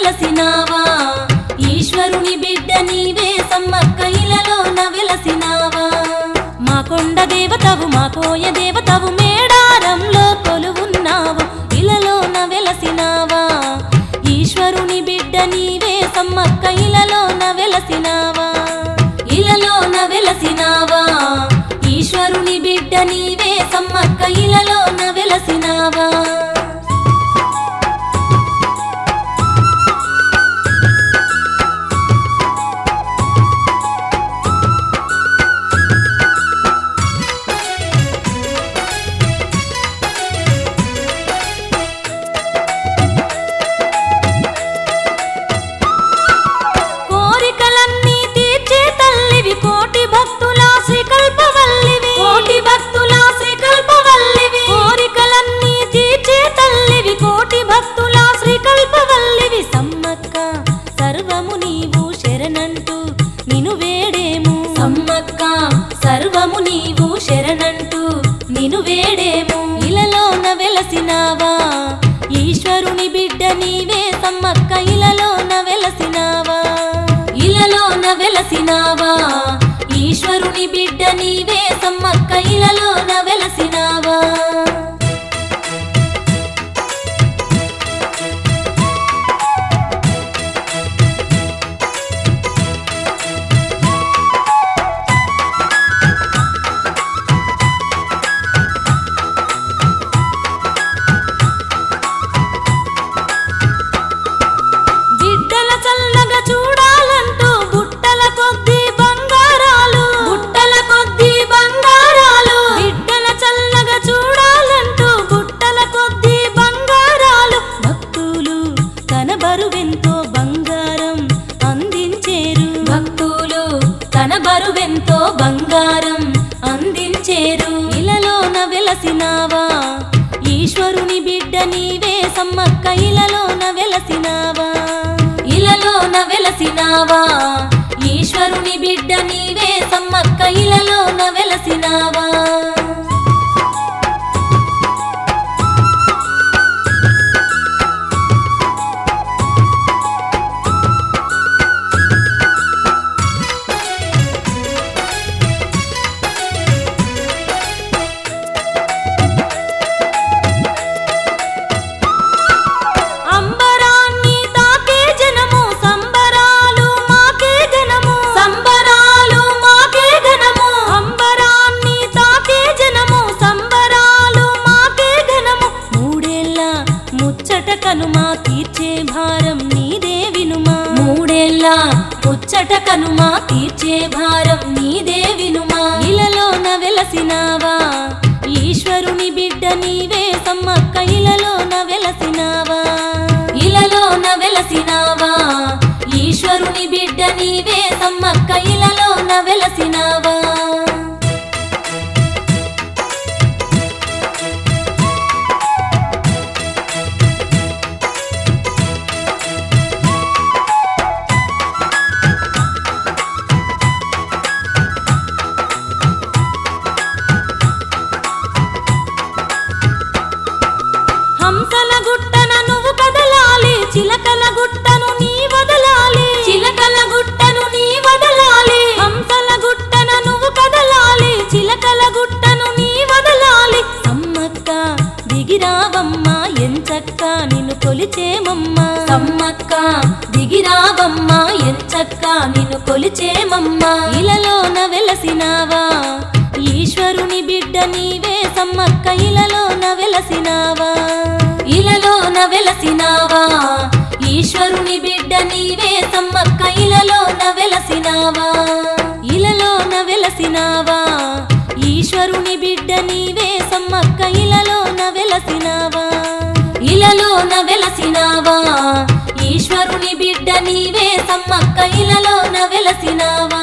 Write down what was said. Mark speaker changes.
Speaker 1: వెలసినావా ఈశ్వరుని బిడ్డ నీవే సమ్మక్క ఇలలోన వెలసినావా మా కొండ దేవతవు మా కోయ దేవతవు మేడారంలో కొలువున్నావు ఇలలోన వెలసినావా ఈశ్వరుని బిడ్డ నీవే సమ్మక్క ఇలలోన వెలసినావా ఇలలోన వెలసినావా ఈశ్వరుని బిడ్డ నీవే సమ్మక్క ఇలలోన వెలసినావా కోరికలన్నీ తీర్చే తల్లివి కోటి భక్తుల శ్రీకల్పవల్లివి కోటి భక్తుల శ్రీకల్పవల్లివి కోరికలన్నీ తీర్చే తల్లివి కోటి భక్తుల శ్రీకల్పవల్లివి సమ్మక్క సర్వము నీవు శరణంటూ నిను వేడేము సమ్మక్క సర్వము నీవు శరణంటూ నిను వేడేము ఇలలోన వెలసినావా ఈశ్వరుని బిడ్డ నీవే సమ్మక్క ఇలలోన వెలసినావా ఇలలోన వెలసినావా ఈశ్వరుని బిడ్డ నీవే సమ్మక్క ఇలలోన వెలసినావా బిడ్డల చల్లగా చూడాలంటూ బుట్టల కొద్ది బంగారాలు బుట్టల కొద్ది బంగారాలు బిడ్డల చల్లగా చూడాలంటూ బుట్టల కొద్ది బంగారాలు భక్తులు తన బరువెంతో బంగారం అందించేరు భక్తులు తన బరువెంతో బంగారం అందించేరు ఇలలోన వెలసినావా ఈశ్వరుని బిడ్డ నీవే సమ్మక్క ఇలలోన వెలసినావా ఇలలోన వెలసినావా ఈశ్వరుని బిడ్డ నీవే సమ్మక్క ఇలలోన వెలసినావా అంబరాన్ని తాకే జనము సంబరాలు మాకే ఘనము సంబరాలు మాకే ఘనము అంబరాన్ని తాకే జనము సంబరాలు మాకే ఘనము మూడేళ్ళ ముచ్చట కనుమా తీర్చే భారం నీదే వినుమా మూడేళ్ళ ముచ్చట కనుమా తీర్చే భారం నీదే వినుమా ఇలలోన వెలసినావా ఈశ్వరుని బిడ్డ నీవే సమ్మక్క ఇలలోన వెలసినావా ఇలలోన వెలసినావా ఈశ్వరుని బిడ్డ నీవే సమ్మక్క ఇలలోన వెలసినావా హంసల గుట్టన నువ్వు కదలాలి చిలకల గుట్టను నీ వదలాలి చిలకల గుట్టను నీ వదలాలి హంసల గుట్టన నువ్వు కదలాలి చిలకల గుట్టను నీ వదలాలి సమ్మక్క దిగిరావమ్మ ఎంచక్క నిన్ను కొలిచేమమ్మ సమ్మక్క దిగిరావమ్మ ఎంచక్క నిన్ను కొలిచేమమ్మ ఇలలోన వెలసినావా ఈశ్వరుని బిడ్డ నీవే సమ్మక్క ఇలలోన వెలసినావా ఇలలోన వెలసినావా ఈశ్వరుని బిడ్డ నీవే సమ్మక్క ఇలలోన వెలసినావా ఇలలోన వెలసినావా ఈశ్వరుని బిడ్డ నీవే సమ్మక్క ఇలలోన వెలసినావా ఇలలోన వెలసినావా ఈశ్వరుని బిడ్డ నీవే సమ్మక్క ఇలలోన వెలసినావా